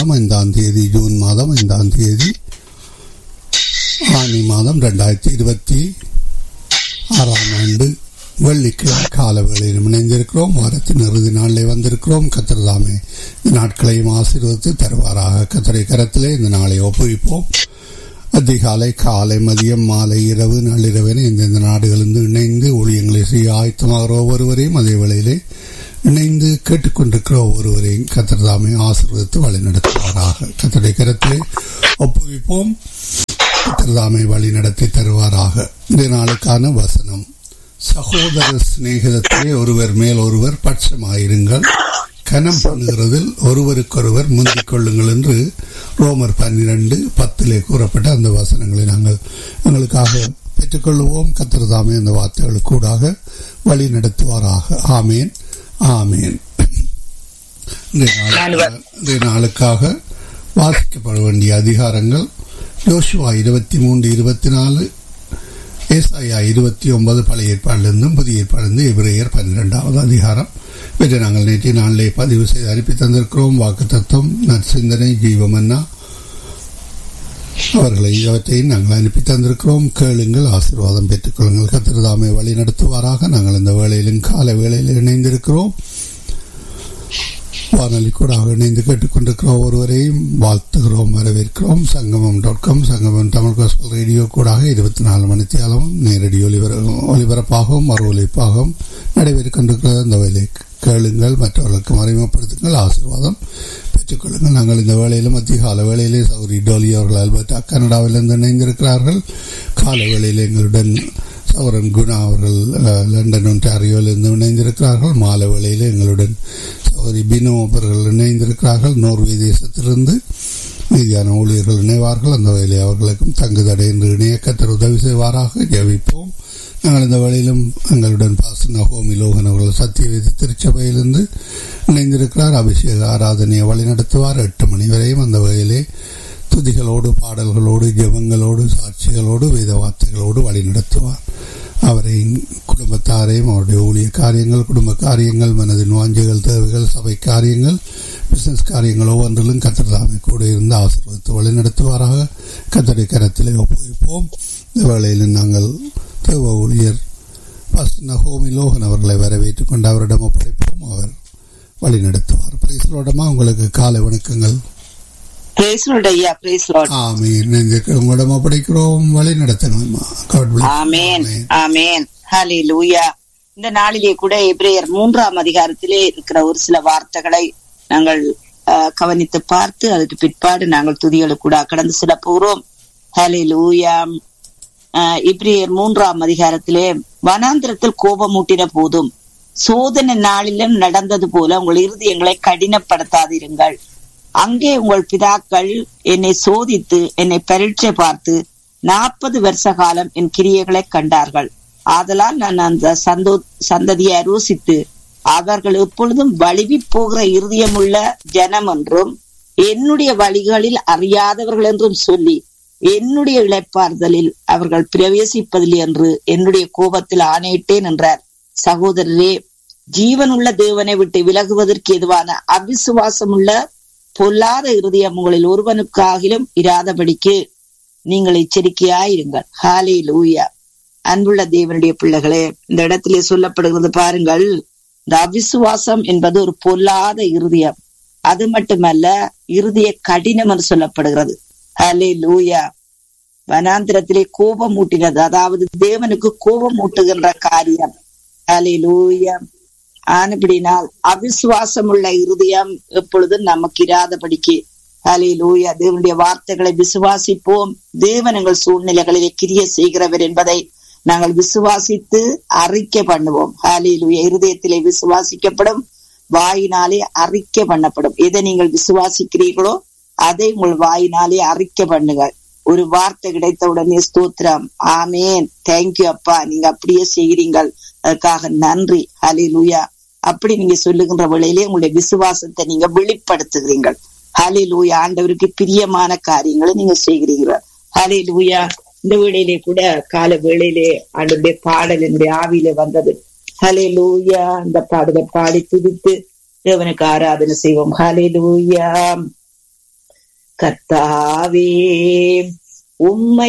ஐந்தாம் தேதி ஜூன் மாதம் ஐந்தாம் தேதி ஆனி மாதம் ரெண்டாயிரத்தி இருபத்தி ஆறாம் ஆண்டு வெள்ளிக்கிழமை கால வேளையில் இணைந்திருக்கிறோம் வாரத்தின் இறுதி நாளிலே வந்திருக்கிறோம் கத்திரதாமே இந்த நாட்களையும் ஆசீர்வதித்து தருவாராக கத்தரை கரத்திலே இந்த நாளை ஒப்புவிப்போம் அதிகாலை காலை மதியம் மாலை இரவு நள்ளிரவென இந்தந்த நாடுகளிலிருந்து இணைந்து ஊழியங்களை செய்ய ஆயத்தமாகிற ஒவ்வொருவரையும் அதே வேளையிலே இணைந்து கேட்டுக்கொண்டிருக்கிற ஒவ்வொருவரையும் கத்திரதாமே ஆசீர்வதித்து வழிநடத்துவாராக கத்தரை கரத்திலே ஒப்புவிப்போம் கத்திரதாமை வழி நடத்தி தருவாராக இந்த நாளுக்கான வசனம் சகோதர சிநேகிதத்திலே ஒருவர் மேல் ஒருவர் பட்சமாயிருங்கள் கனம் பண்ணுகிறதில் ஒருவருக்கொருவர் முந்திக் கொள்ளுங்கள் என்று ரோமர் பன்னிரண்டு பத்திலே கூறப்பட்ட அந்த வசனங்களை நாங்கள் எங்களுக்காக பெற்றுக்கொள்வோம் கத்திரதாமே அந்த வார்த்தைகளுக்கூடாக வழி நடத்துவாராக ஆமேன் ஆமேன் இன்றைய நாளுக்காக வாசிக்கப்பட வேண்டிய அதிகாரங்கள் யோசுவா இருபத்தி மூன்று இருபத்தி நாலு ஏசாயா இருபத்தி ஒன்பது பழைய ஏற்பாடிலிருந்தும் புதிய ஏற்பாடிலிருந்து இவரையர் பன்னிரெண்டாவது அதிகாரம் இவற்றை நாங்கள் நேற்றைய நாளிலே பதிவு செய்து அனுப்பி தந்திருக்கிறோம் வாக்கு தத்துவம் நற்சிந்தனை ஜீவமன்னா அவர்களை இவற்றையும் நாங்கள் அனுப்பி தந்திருக்கிறோம் கேளுங்கள் ஆசீர்வாதம் பெற்றுக்கொள்ளுங்கள் கத்திரதாமை வழி நடத்துவாராக நாங்கள் இந்த வேளையிலும் கால வேளையில் இணைந்திருக்கிறோம் வானொலி கூட இணைந்து கேட்டுக்கொண்டிருக்கிற ஒருவரையும் வாழ்த்துகிறோம் வரவேற்கிறோம் சங்கமம் டாட் காம் சங்கமம் தமிழ் கோஸ்பல் ரேடியோ கூட இருபத்தி நாலு மணி தேலமும் நேரடி ஒலிபர ஒலிபரப்பாகவும் மறு ஒலிப்பாகவும் நடைபெற்றுக்கொண்டிருக்கிற இந்த வேலை கேளுங்கள் மற்றவர்களுக்கு மறைமுகப்படுத்துங்கள் ஆசீர்வாதம் பெற்றுக்கொள்ளுங்கள் நாங்கள் இந்த வேளையிலும் அதிகால வேளையிலே சௌரி டோலி அவர்கள் அல்பர்டா கனடாவிலிருந்து இணைந்திருக்கிறார்கள் கால வேளையில் எங்களுடன் சௌரன் குணா அவர்கள் லண்டன் ஒன்டாரியோவிலிருந்து இணைந்திருக்கிறார்கள் மாலை வேளையில் எங்களுடன் சௌரி பினோ அவர்கள் இணைந்திருக்கிறார்கள் நோர்வே தேசத்திலிருந்து மீதியான ஊழியர்கள் இணைவார்கள் அந்த வேலை அவர்களுக்கும் தங்கு தடை என்று இணைய கத்தர் உதவி செய்வாராக ஜெபிப்போம் நாங்கள் இந்த வேளையிலும் எங்களுடன் பாசன ஹோமி லோகன் அவர்கள் சத்தியவேத திருச்சபையிலிருந்து இணைந்திருக்கிறார் அபிஷேக ஆராதனையை வழிநடத்துவார் எட்டு மணி வரையும் அந்த வகையிலே துதிகளோடு பாடல்களோடு ஜெபங்களோடு சாட்சிகளோடு வேத வார்த்தைகளோடு வழிநடத்துவார் அவரை குடும்பத்தாரையும் அவருடைய ஊழிய காரியங்கள் குடும்ப காரியங்கள் மனதின் வாஞ்சைகள் தேவைகள் சபை காரியங்கள் பிசினஸ் காரியங்கள் ஒவ்வொன்றிலும் கத்திரதாமை கூட இருந்து ஆசீர்வதித்து வழிநடத்துவாராக கத்தடை கரத்திலே ஒப்புவிப்போம் இந்த வேளையில் நாங்கள் தேவ ஊழியர் நகோமி லோகன் அவர்களை வரவேற்றுக் கொண்டு அவரிடம் ஒப்படைப்போம் அவர் வழி நடத்துவார் பிரைஸ்லோடமா உங்களுக்கு காலை வணக்கங்கள் உங்களிடம் ஒப்படைக்கிறோம் வழி நடத்தணும் இந்த நாளிலே கூட எப்ரேயர் மூன்றாம் அதிகாரத்திலே இருக்கிற ஒரு சில வார்த்தைகளை நாங்கள் கவனித்து பார்த்து அதுக்கு பிற்பாடு நாங்கள் துதிகளுக்கு கூட கடந்து சில போகிறோம் ஹலே லூயா இப்ரியர் மூன்றாம் அதிகாரத்திலே வனாந்திரத்தில் கோபமூட்டின போதும் சோதனை நாளிலும் நடந்தது போல உங்கள் இருதயங்களை கடினப்படுத்தாதிருங்கள் அங்கே உங்கள் பிதாக்கள் என்னை சோதித்து என்னை பரீட்சை பார்த்து நாற்பது வருஷ காலம் என் கிரியைகளை கண்டார்கள் ஆதலால் நான் அந்த சந்தோ சந்ததியை ருசித்து அவர்கள் எப்பொழுதும் வலிவி போகிற இருதயமுள்ள ஜனம் என்றும் என்னுடைய வழிகளில் அறியாதவர்கள் என்றும் சொல்லி என்னுடைய இழைப்பார்தலில் அவர்கள் பிரவேசிப்பதில் என்று என்னுடைய கோபத்தில் ஆணையிட்டேன் என்றார் சகோதரரே ஜீவனுள்ள தேவனை விட்டு விலகுவதற்கு எதுவான அவிசுவாசம் உள்ள பொல்லாத இருதயம் உங்களில் ஒருவனுக்காகிலும் இராதபடிக்கு நீங்கள் எச்சரிக்கையாயிருங்கள் ஹாலே லூயா அன்புள்ள தேவனுடைய பிள்ளைகளே இந்த இடத்திலே சொல்லப்படுகிறது பாருங்கள் இந்த அவிசுவாசம் என்பது ஒரு பொல்லாத இருதயம் அது மட்டுமல்ல இருதய கடினம் என்று சொல்லப்படுகிறது ஹலே லூயா வனாந்திரத்திலே கோபம் ஊட்டினது அதாவது தேவனுக்கு கோபம் ஊட்டுகின்ற காரியம் ஹலே லூயா ஆனபடினால் அவிசுவாசம் உள்ள இருதயம் எப்பொழுதும் நமக்கு இராதபடிக்கு ஹலே லூயா தேவனுடைய வார்த்தைகளை விசுவாசிப்போம் தேவன் எங்கள் சூழ்நிலைகளிலே கிரிய செய்கிறவர் என்பதை நாங்கள் விசுவாசித்து அறிக்கை பண்ணுவோம் ஹாலே லூயா இருதயத்திலே விசுவாசிக்கப்படும் வாயினாலே அறிக்கை பண்ணப்படும் எதை நீங்கள் விசுவாசிக்கிறீர்களோ அதை உங்கள் வாயினாலே அறிக்கை பண்ணுங்கள் ஒரு வார்த்தை கிடைத்த உடனே ஸ்தோத்திரம் ஆமேன் தேங்க்யூ அப்பா நீங்க அப்படியே செய்கிறீங்கள் அதுக்காக நன்றி ஹலே லூயா அப்படி நீங்க சொல்லுகின்ற வேளையிலே உங்களுடைய விசுவாசத்தை நீங்க வெளிப்படுத்துகிறீங்கள் ஹலே லூயா ஆண்டவருக்கு பிரியமான காரியங்களை நீங்க செய்கிறீர்கள் ஹலே லூயா இந்த வேளையிலே கூட கால வேளையிலே ஆண்டவருடைய பாடல் என்னுடைய ஆவியில வந்தது ஹலே லூயா அந்த பாடலை பாடி துதித்து தேவனுக்கு ஆராதனை செய்வோம் ஹலே லூயா கர்த்தாவே உம்மை